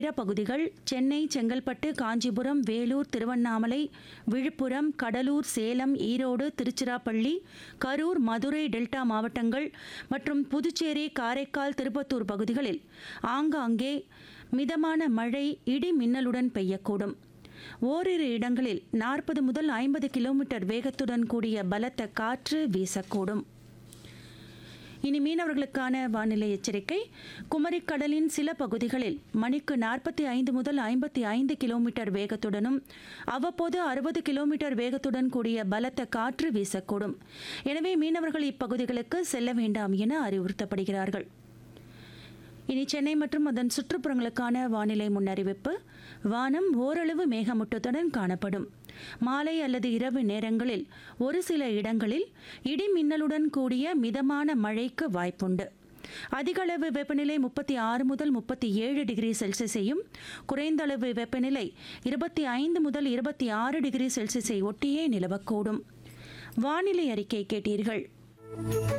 பிற பகுதிகள் சென்னை செங்கல்பட்டு காஞ்சிபுரம் வேலூர் திருவண்ணாமலை விழுப்புரம் கடலூர் சேலம் ஈரோடு திருச்சிராப்பள்ளி கரூர் மதுரை டெல்டா மாவட்டங்கள் மற்றும் புதுச்சேரி காரைக்கால் திருப்பத்தூர் பகுதிகளில் ஆங்காங்கே மிதமான மழை இடி மின்னலுடன் பெய்யக்கூடும் ஓரிரு இடங்களில் நாற்பது முதல் ஐம்பது கிலோமீட்டர் வேகத்துடன் கூடிய பலத்த காற்று வீசக்கூடும் இனி மீனவர்களுக்கான வானிலை எச்சரிக்கை குமரிக்கடலின் சில பகுதிகளில் மணிக்கு நாற்பத்தி ஐந்து முதல் ஐம்பத்தி ஐந்து கிலோமீட்டர் வேகத்துடனும் அவ்வப்போது அறுபது கிலோமீட்டர் வேகத்துடன் கூடிய பலத்த காற்று வீசக்கூடும் எனவே மீனவர்கள் இப்பகுதிகளுக்கு செல்ல வேண்டாம் என அறிவுறுத்தப்படுகிறார்கள் இனி சென்னை மற்றும் அதன் சுற்றுப்புறங்களுக்கான வானிலை முன்னறிவிப்பு வானம் ஓரளவு மேகமூட்டத்துடன் காணப்படும் மாலை அல்லது இரவு நேரங்களில் ஒரு சில இடங்களில் இடி மின்னலுடன் கூடிய மிதமான மழைக்கு வாய்ப்புண்டு அதிகளவு வெப்பநிலை முப்பத்தி ஆறு முதல் முப்பத்தி ஏழு டிகிரி செல்சியஸையும் குறைந்த அளவு வெப்பநிலை இருபத்தி ஐந்து முதல் இருபத்தி ஆறு டிகிரி செல்சியஸை ஒட்டியே நிலவக்கூடும் வானிலை அறிக்கை கேட்டீர்கள்